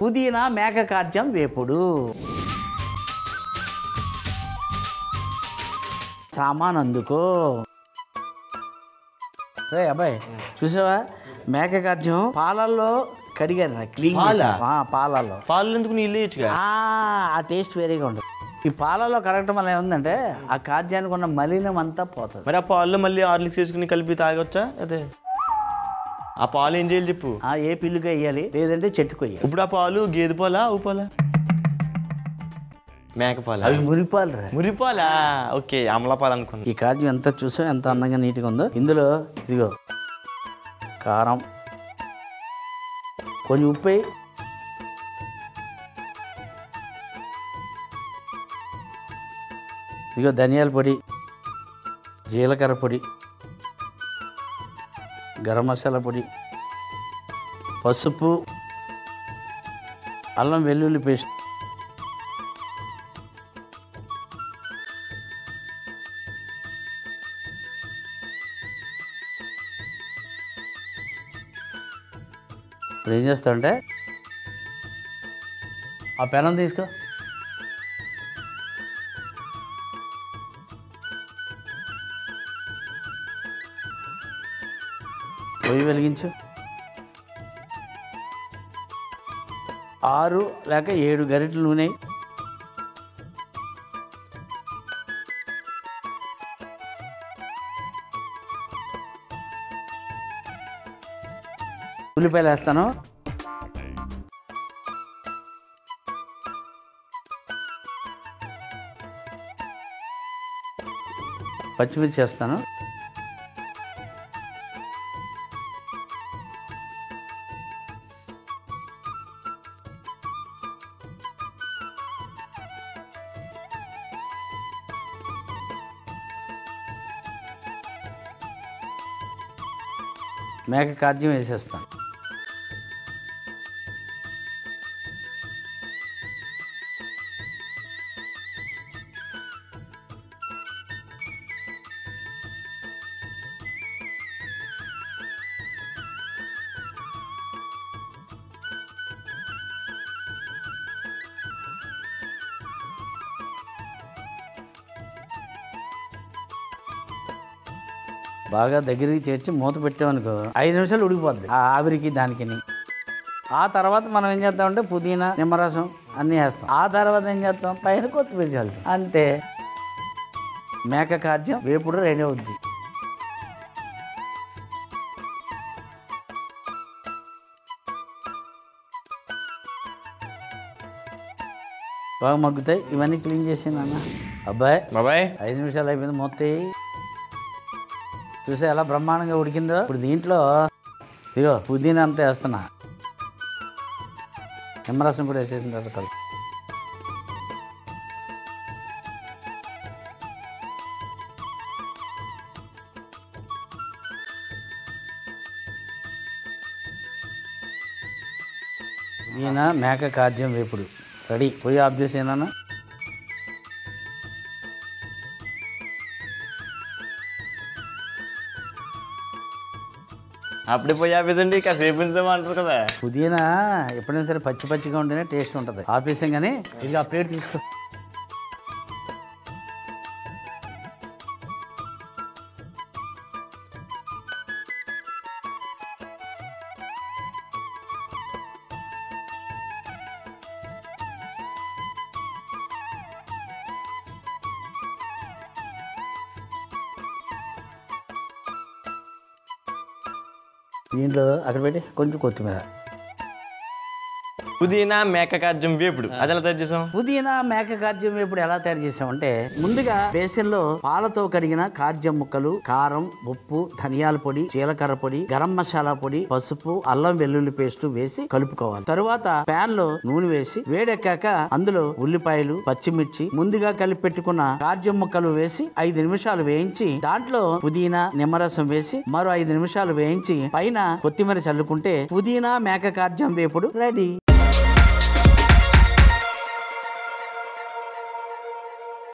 పుదీనా మేక కార్జం వేపుడు సామాన్ అందుకో రే అబ్బాయి చూసావా మేక కార్జం పాలల్లో కడిగారు క్లీన్ పాలా? పాలల్లో పాలు ఎందుకు నీళ్ళు వేయచ్చుగా ఆ ఆ టేస్ట్ వేరేగా ఉంటుంది ఈ పాలలో కడగటం వల్ల ఏముందంటే ఆ కార్యానికి ఉన్న మలినం అంతా పోతుంది మరి ఆ పాల్లో మళ్ళీ ఆర్లిక్స్ వేసుకుని కలిపి తాగొచ్చా అదే ఆ పాలు ఏం చేయాలి చెప్పు ఆ ఏ పిల్లుగా వేయాలి లేదంటే చెట్టుకు వేయాలి ఇప్పుడు ఆ పాలు గేదె పాలా ఆవు పాలా మేక పాలా అవి మురిపాలు రా మురిపాలా ఓకే అమలా పాలు అనుకున్నా ఈ కార్యం ఎంత చూసా ఎంత అందంగా నీట్గా ఉందో ఇందులో ఇదిగో కారం కొంచెం ఉప్పు వేయి. ఇదిగో ధనియాల పొడి జీలకర్ర పొడి గరం మసాలా పొడి పసుపు అల్లం వెల్లుల్లి పేస్ట్ ఇప్పుడు ఏం చేస్తావంటే ఆ పెనం తీసుకో పొయ్యి వెలిగించు ఆరు లేక ఏడు గరిటెలు నూనె వేయి. ఉల్లిపాయలు వేస్తాను పచ్చిమిర్చి వేస్తాను మేక కార్జ్యం వేసేస్తాను బాగా దగ్గరికి చేర్చి మూత పెట్టామనుకో ఐదు నిమిషాలు ఉడికిపోద్ది ఆ ఆవిరికి దానికి ఆ తర్వాత మనం ఏం చేస్తామంటే పుదీనా నిమ్మరసం అన్నీ వేస్తాం ఆ తర్వాత ఏం చేస్తాం పైన కొత్తిమీర చల్లుతాం అంతే మేక కార్యం వేపుడు రెడీ అవుద్ది బాగా మగ్గుతాయి ఇవన్నీ క్లీన్ చేసి నాన్న అబ్బాయి బాబాయ్ ఐదు నిమిషాలు అయిపోయింది మొత్తం చూసా ఎలా బ్రహ్మాండంగా ఉడికిందో ఇప్పుడు దీంట్లో ఇదిగో పుదీనా అంతా వేస్తున్నా నిమ్మరసం కూడా వేసేసిన తర్వాత కలుపు. పుదీనా మేక కార్జ్యం వేపుడు రెడీ పొయ్యి ఆఫ్ చేసేనా అప్పుడే పోయి ఆపేసండి కాసేపు ఉంచామంటారు కదా పుదీనా ఎప్పుడైనా సరే పచ్చి పచ్చిగా ఉంటేనే టేస్ట్ ఉంటుంది ఆపేసాం కానీ ఇది ఆ ప్లేట్ తీసుకో దీంట్లో అక్కడ పెట్టి కొంచెం కొత్తిమీర పుదీనా మేక కాజ్యం వేపుడు అది ఎలా తయారు చేసాం పుదీనా మేక కార్జ్యం ఇప్పుడు ఎలా తయారు చేసామంటే ముందుగా బేసన్లో పాలతో కడిగిన కార్జ్యం ముక్కలు కారం ఉప్పు ధనియాల పొడి జీలకర్ర పొడి గరం మసాలా పొడి పసుపు అల్లం వెల్లుల్లి పేస్ట్ వేసి కలుపుకోవాలి తరువాత పాన్ లో నూనె వేసి వేడెక్కాక అందులో ఉల్లిపాయలు పచ్చిమిర్చి ముందుగా కలిపి పెట్టుకున్న కార్జ్యం ముక్కలు వేసి ఐదు నిమిషాలు వేయించి దాంట్లో పుదీనా నిమ్మరసం వేసి మరో ఐదు నిమిషాలు వేయించి పైన కొత్తిమీర చల్లుకుంటే పుదీనా మేక కార్జ్యం వేపుడు రెడీ